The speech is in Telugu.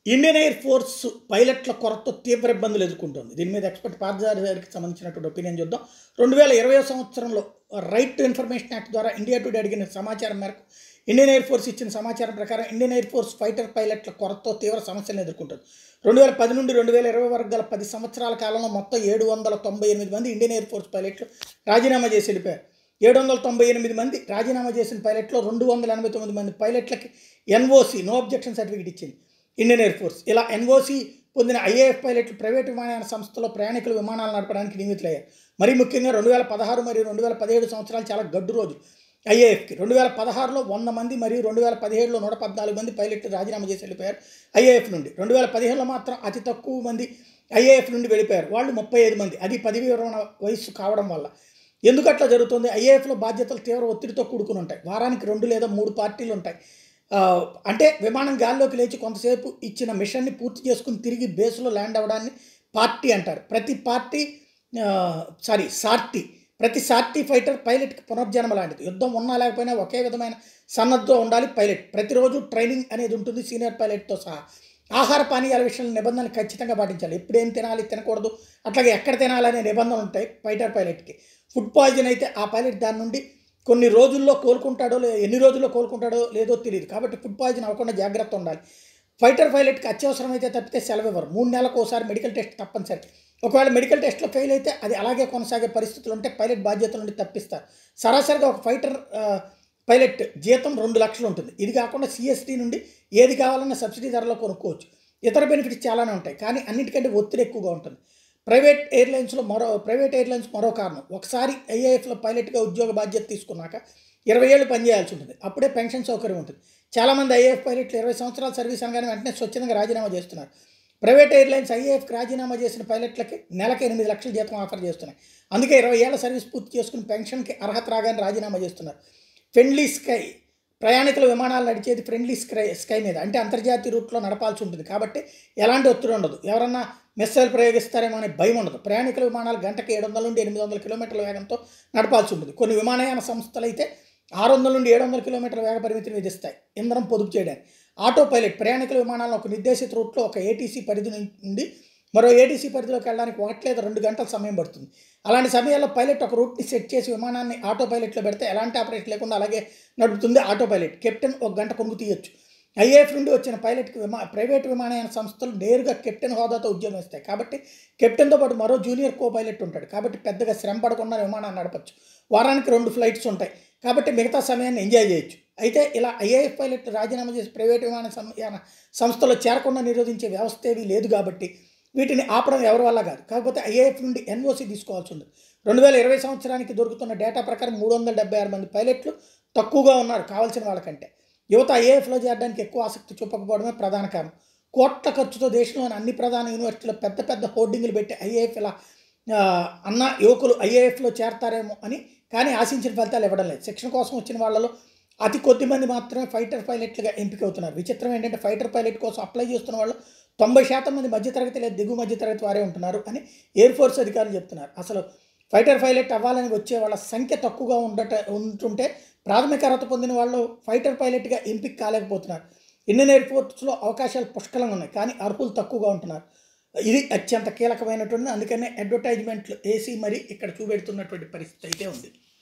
ఇండియన్ ఎయిర్ ఫోర్స్ పైలట్ల కొరత తీవ్ర ఇబ్బందులు ఎదుర్కొంటుంది దీని మీద ఎక్స్పర్ట్ పార్థసారి గారికి సంబంధించినటువంటి ఒపీనియన్ చూద్దాం రెండు వేల ఇరవై సంవత్సరంలో రైట్ టు ఇన్ఫర్మేషన్ యాక్ట్ ద్వారా ఇండియా టుడే అడిగిన సమాచారం మేరకు ఇండియన్ ఎయిర్ ఫోర్స్ ఇచ్చిన సమాచారం ప్రకారం ఇండియన్ ఎయిర్ ఫోర్స్ ఫైటర్ పైలట్ల కొరతతో తీవ్ర సమస్యలను ఎదుర్కొంటుంది రెండు వేల పది నుండి రెండు వేల ఇరవై వరకు గల పది సంవత్సరాల కాలంలో మొత్తం ఏడు వందల తొంభై ఎనిమిది మంది ఇండియన్ ఎయిర్ ఫోర్స్ పైలట్లు రాజీనామా చేసి వెళ్ళిపోయారు ఏడు వందల తొంభై ఎనిమిది మంది రాజీనామా చేసిన పైలట్లో రెండు వందల ఎనభై తొమ్మిది మంది పైలట్లకి ఎన్ఓసి నో అబ్జెక్షన్ సర్టిఫికేట్ ఇచ్చింది ఇండియన్ ఎయిర్ ఫోర్స్ ఇలా ఎన్ఓసి పొందిన ఐఏఎఫ్ పైలట్లు ప్రైవేటు విమానయాన సంస్థలో ప్రయాణికులు విమానాలు నడపడానికి నియమితులయ్యారు మరీ ముఖ్యంగా రెండు వేల పదహారు మరియు రెండు వేల పదిహేడు సంవత్సరాలు చాలా గడ్డు రోజు ఐఏఎఫ్కి రెండు వేల పదహారులో వంద మంది మరియు రెండు వేల పదిహేడులో నూట పద్నాలుగు మంది పైలట్లు రాజీనామా చేసి వెళ్ళిపోయారు ఐఏఎఫ్ నుండి రెండు వేల పదిహేడులో మాత్రం అతి తక్కువ మంది ఐఏఎఫ్ నుండి వెళ్ళిపోయారు వాళ్ళు ముప్పై ఐదు మంది అది పదవి విరమణ వయస్సు కావడం వల్ల ఎందుకు అట్లా జరుగుతుంది ఐఏఎఫ్లో బాధ్యతలు తీవ్ర ఒత్తిడితో కూడుకుని ఉంటాయి వారానికి రెండు లేదా మూడు పార్టీలు ఉంటాయి ఆ, అంటే విమానం గాల్లోకి లేచి కొంతసేపు ఇచ్చిన మిషన్ని పూర్తి చేసుకుని తిరిగి బేస్లో ల్యాండ్ అవ్వడాన్ని పార్టీ అంటారు ప్రతి పార్టీ సారీ సార్టీ ప్రతి సార్టీ ఫైటర్ పైలట్కి పునర్జన్మ లాంటిది యుద్ధం ఉన్నా లేకపోయినా ఒకే విధమైన సన్నద్ధతో ఉండాలి పైలట్ ప్రతిరోజు ట్రైనింగ్ అనేది ఉంటుంది సీనియర్ పైలట్తో సహా ఆహార పానీయాల విషయంలో నిబంధనలు ఖచ్చితంగా పాటించాలి ఎప్పుడేం తినాలి తినకూడదు అట్లాగే ఎక్కడ తినాలి అనే నిబంధనలు ఉంటాయి ఫైటర్ పైలట్కి ఫుడ్ పాయిజన్ అయితే ఆ పైలట్ దాని నుండి కొన్ని రోజుల్లో కోలుకుంటాడో లే ఎన్ని రోజుల్లో కోలుకుంటాడో లేదో తెలియదు కాబట్టి ఫుడ్ పాయిజన్ అవ్వకుండా జాగ్రత్త ఉండాలి ఫైటర్ పైలట్కి అత్యవసరమైతే తప్పితే సెలవు ఇవ్వరు మూడు నెలలకు ఒకసారి మెడికల్ టెస్ట్ తప్పనిసరి ఒకవేళ మెడికల్ టెస్ట్లో ఫెయిల్ అయితే అది అలాగే కొనసాగే పరిస్థితులు ఉంటే పైలట్ బాధ్యతల నుండి తప్పిస్తారు సరాసరిగా ఒక ఫైటర్ ఆ, పైలట్ జీతం రెండు లక్షలు ఉంటుంది ఇది కాకుండా సిఎస్టీ నుండి ఏది కావాలన్నా సబ్సిడీ ధరలో కొనుక్కోవచ్చు ఇతర బెనిఫిట్స్ చాలానే ఉంటాయి కానీ అన్నిటికంటే ఒత్తిడి ఎక్కువగా ఉంటుంది ప్రైవేట్ ఎయిర్లైన్స్లో మరో ప్రైవేట్ ఎయిర్లైన్స్ మరో కారణం ఒకసారి ఐఏఎఫ్లో పైలట్గా ఉద్యోగ బాధ్యత తీసుకున్నాక ఇరవై ఏళ్ళు పనిచేయాల్సి ఉంటుంది అప్పుడే పెన్షన్ సౌకర్యం ఉంటుంది చాలామంది ఐఏఎఫ్ పైలట్లు ఇరవై సంవత్సరాల సర్వీస్ అనగానే వెంటనే స్వచ్ఛందంగా రాజీనామా చేస్తున్నారు ప్రైవేట్ ఎయిర్లైన్స్ ఐఏఎఫ్కి రాజీనామా చేసిన పైలట్లకి నెలకి ఎనిమిది లక్షల జీతం ఆఫర్ చేస్తున్నాయి అందుకే ఇరవై ఏళ్ల సర్వీస్ పూర్తి చేసుకుని పెన్షన్కి అర్హత రాగానే రాజీనామా చేస్తున్నారు ఫ్రెండ్లీ స్కై ప్రయాణికుల విమానాలు నడిచేది ఫ్రెండ్లీ స్కై స్కై మీద అంటే అంతర్జాతీయ రూట్లో నడపాల్సి ఉంటుంది కాబట్టి ఎలాంటి ఒత్తిడి ఉండదు ఎవరన్నా మిస్సైల్ ప్రయోగిస్తారేమో అనే భయం ఉండదు ప్రయాణికుల విమానాలు గంటకి ఏడు వందల నుండి ఎనిమిది వందల కిలోమీటర్ల వేగంతో నడపాల్సి ఉంటుంది కొన్ని విమానయాన సంస్థలు అయితే ఆరు వందల నుండి ఏడు వందల కిలోమీటర్ల వేగ పరిమితిని విధిస్తాయి ఇంధనం పొదుపు చేయడానికి ఆటో పైలట్ ప్రయాణికుల విమానాలను ఒక నిర్దేశిత రూట్లో ఒక ఏటీసీ పరిధి నుండి మరో ఏటీసీ పరిధిలోకి వెళ్ళడానికి ఒకటి లేదా రెండు గంటల సమయం పడుతుంది అలాంటి సమయాల్లో పైలట్ ఒక రూట్ని సెట్ చేసి విమానాన్ని ఆటో పైలట్లో పెడితే ఎలాంటి ఆపరేషన్ లేకుండా అలాగే నడుపుతుంది ఆటో పైలట్ కెప్టెన్ ఒక గంట కొనుక్కు తీయొచ్చు ఐఏఎఫ్ నుండి వచ్చిన పైలట్కి విమా ప్రైవేట్ విమానయాన సంస్థలు నేరుగా కెప్టెన్ హోదాతో ఉద్యోగం ఇస్తాయి కాబట్టి కెప్టెన్తో పాటు మరో జూనియర్ కో పైలట్ ఉంటాడు కాబట్టి పెద్దగా శ్రమ పడకుండా విమానాన్ని నడపచ్చు వారానికి రెండు ఫ్లైట్స్ ఉంటాయి కాబట్టి మిగతా సమయాన్ని ఎంజాయ్ చేయొచ్చు అయితే ఇలా ఐఏఎఫ్ పైలట్ రాజీనామా చేసి ప్రైవేట్ విమాన సం- యాన సంస్థలో చేరకుండా నిరోధించే వ్యవస్థ ఏమీ లేదు కాబట్టి వీటిని ఆపడం ఎవరి వల్ల కాదు కాకపోతే ఐఏఎఫ్ నుండి ఎన్ఓసి తీసుకోవాల్సి ఉంది రెండు వేల ఇరవై సంవత్సరానికి దొరుకుతున్న డేటా ప్రకారం మూడు వందల డెబ్బై ఆరు మంది పైలట్లు తక్కువగా ఉన్నారు కావాల్సిన వాళ్ళకంటే యువత ఐఏఎఫ్లో చేరడానికి ఎక్కువ ఆసక్తి చూపకపోవడమే ప్రధాన కారణం కోట్ల ఖర్చుతో దేశంలోని అన్ని ప్రధాన యూనివర్సిటీలో పెద్ద పెద్ద హోర్డింగ్లు పెట్టి ఐఏఎఫ్ ఇలా ఆ, అన్న యువకులు ఐఏఎఫ్లో చేరతారేమో అని కానీ ఆశించిన ఫలితాలు ఇవ్వడం లేదు శిక్షణ కోసం వచ్చిన వాళ్ళలో అతి కొద్ది మంది మాత్రమే ఫైటర్ పైలట్లుగా ఎంపిక అవుతున్నారు విచిత్రం ఏంటంటే ఫైటర్ పైలట్ కోసం అప్లై చేస్తున్న వాళ్ళు తొంభై శాతం మంది మధ్యతరగతి లేదా దిగువ మధ్యతరగతి వారే ఉంటున్నారు అని ఎయిర్ ఫోర్స్ అధికారులు చెప్తున్నారు అసలు ఫైటర్ పైలట్ అవ్వాలని వచ్చే వాళ్ళ సంఖ్య తక్కువగా ఉండట ఉంటుంటే ప్రాథమిక అర్హత పొందిన వాళ్ళు ఫైటర్ పైలట్గా ఎంపిక కాలేకపోతున్నారు ఇండియన్ ఎయిర్ ఫోర్స్లో అవకాశాలు పుష్కలంగా ఉన్నాయి కానీ అర్హులు తక్కువగా ఉంటున్నారు ఇది అత్యంత కీలకమైనటువంటి అందుకనే అడ్వర్టైజ్మెంట్లు వేసి మరి ఇక్కడ చూపెడుతున్నటువంటి పరిస్థితి అయితే ఉంది